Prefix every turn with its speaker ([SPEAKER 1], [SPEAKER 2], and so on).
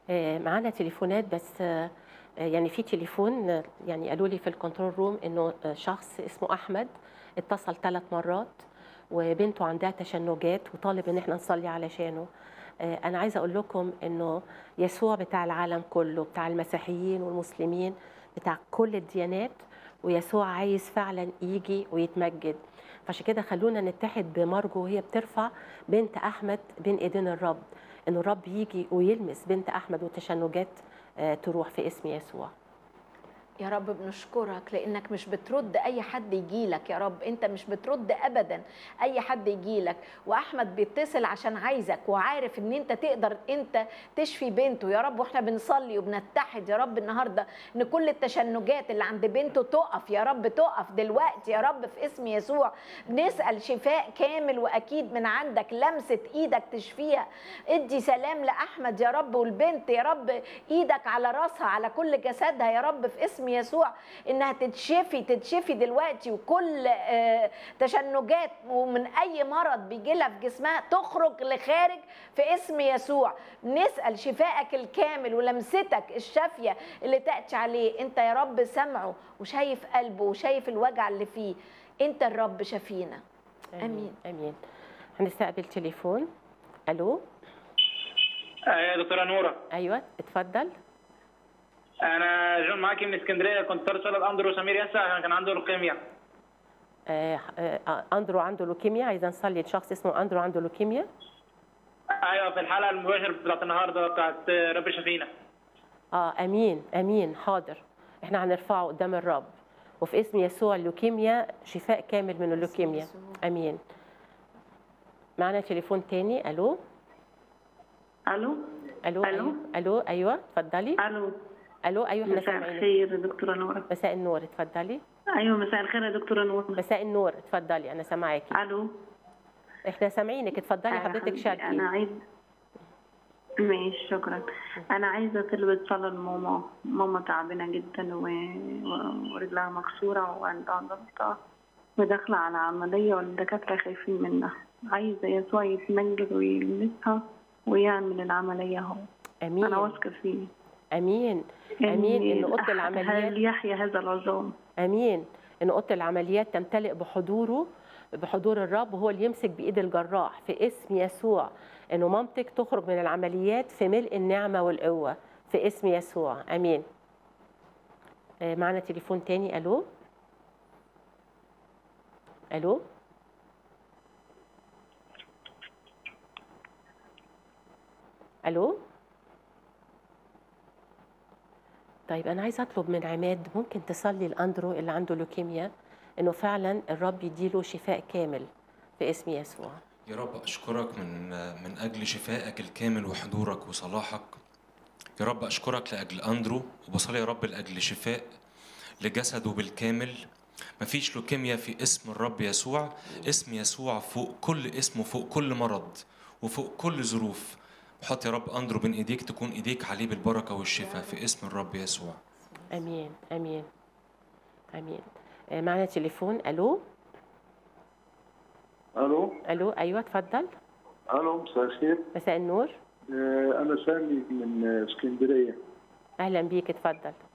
[SPEAKER 1] آه، معانا تليفونات بس آه، يعني في تليفون آه، يعني قالوا لي في الكنترول روم انه آه، شخص اسمه احمد اتصل ثلاث مرات وبنته عندها تشنجات وطالب ان احنا نصلي علشانه آه، انا عايزه اقول لكم انه يسوع بتاع العالم كله بتاع المسيحيين والمسلمين بتاع كل الديانات ويسوع عايز فعلا يجي ويتمجد فعشان كده خلونا نتحد بمرجو وهي بترفع بنت احمد بين ايدين الرب انه الرب يجي ويلمس بنت احمد وتشنجات آه، تروح في اسم يسوع
[SPEAKER 2] يا رب بنشكرك لانك مش بترد اي حد يجيلك يا رب انت مش بترد ابدا اي حد يجيلك واحمد بيتصل عشان عايزك وعارف ان انت تقدر انت تشفي بنته يا رب واحنا بنصلي وبنتحد يا رب النهارده ان كل التشنجات اللي عند بنته تقف يا رب تقف دلوقتي يا رب في اسم يسوع بنسال شفاء كامل واكيد من عندك لمسه ايدك تشفيها ادي سلام لاحمد يا رب والبنت يا رب ايدك على راسها على كل جسدها يا رب في اسم يسوع انها تتشفي تتشفي دلوقتي وكل آه، تشنجات ومن اي مرض بيجي لها في جسمها تخرج لخارج في اسم يسوع نسال شفائك الكامل ولمستك الشافيه اللي تاتي عليه انت يا رب سمعه وشايف قلبه وشايف الوجع اللي فيه انت الرب شفينا امين
[SPEAKER 1] امين هنستقبل تليفون الو
[SPEAKER 3] آه، يا دكتورة نورة
[SPEAKER 1] ايوه اتفضل
[SPEAKER 3] أنا جون معاكي من اسكندرية كنت طالب طلب أندرو سمير ياسا عشان كان عنده لوكيميا
[SPEAKER 1] آه آه اندرو عنده لوكيميا عايزه نصلي لشخص اسمه اندرو عنده لوكيميا
[SPEAKER 3] أيوة في الحلقة المباشرة بتاعت النهاردة بتاعت رب شفينا
[SPEAKER 1] اه امين امين حاضر احنا هنرفعه قدام الرب وفي اسم يسوع اللوكيميا شفاء كامل من اللوكيميا
[SPEAKER 2] يسوع.
[SPEAKER 1] امين معنا تليفون تاني الو
[SPEAKER 4] الو
[SPEAKER 1] الو
[SPEAKER 4] ألو؟
[SPEAKER 1] ايوه الو ايوه اتفضلي
[SPEAKER 4] الو
[SPEAKER 1] الو ايوه احنا
[SPEAKER 4] مساء
[SPEAKER 1] سامعينك
[SPEAKER 4] الخير يا دكتوره نوره
[SPEAKER 1] مساء النور اتفضلي
[SPEAKER 4] ايوه مساء الخير يا دكتوره نوره
[SPEAKER 1] مساء النور اتفضلي انا سامعاكي
[SPEAKER 4] الو
[SPEAKER 1] احنا سامعينك اتفضلي
[SPEAKER 4] أنا
[SPEAKER 1] حضرتك
[SPEAKER 4] حبيبتي،
[SPEAKER 1] شاركي
[SPEAKER 4] انا عايز ماشي شكرا انا عايزه طلبة صلاة لماما ماما تعبانه جدا و... و- ورجلها مكسوره وعندها ضغطه وداخله على عمليه والدكاتره خايفين منها عايزه يسوع يتمجد ويلمسها ويعمل العمليه اهو
[SPEAKER 1] امين
[SPEAKER 4] انا واثقه فيه
[SPEAKER 1] امين امين ان اوضه
[SPEAKER 4] الأح-
[SPEAKER 1] العمليات
[SPEAKER 4] هل يحيى هذا العظام
[SPEAKER 1] امين ان اوضه العمليات تمتلئ بحضوره بحضور الرب وهو اللي يمسك بايد الجراح في اسم يسوع انه مامتك تخرج من العمليات في ملء النعمه والقوه في اسم يسوع امين آه، معنا تليفون تاني الو الو الو طيب انا عايزه اطلب من عماد ممكن تصلي لاندرو اللي عنده لوكيميا انه فعلا الرب يديله شفاء كامل في اسم يسوع
[SPEAKER 5] يا رب أشكرك من من أجل شفائك الكامل وحضورك وصلاحك يا رب أشكرك لأجل أندرو وبصلي يا رب لأجل شفاء لجسده بالكامل مفيش لوكيميا في اسم الرب يسوع اسم يسوع فوق كل اسم وفوق كل مرض وفوق كل ظروف بحط يا رب أندرو بين إيديك تكون إيديك عليه بالبركة والشفاء في اسم الرب يسوع
[SPEAKER 1] امين امين امين آه، معنا تليفون الو
[SPEAKER 6] الو
[SPEAKER 1] الو ايوه اتفضل
[SPEAKER 6] الو مساء الخير
[SPEAKER 1] مساء النور
[SPEAKER 6] آه، انا سامي من اسكندريه
[SPEAKER 1] اهلا بيك اتفضل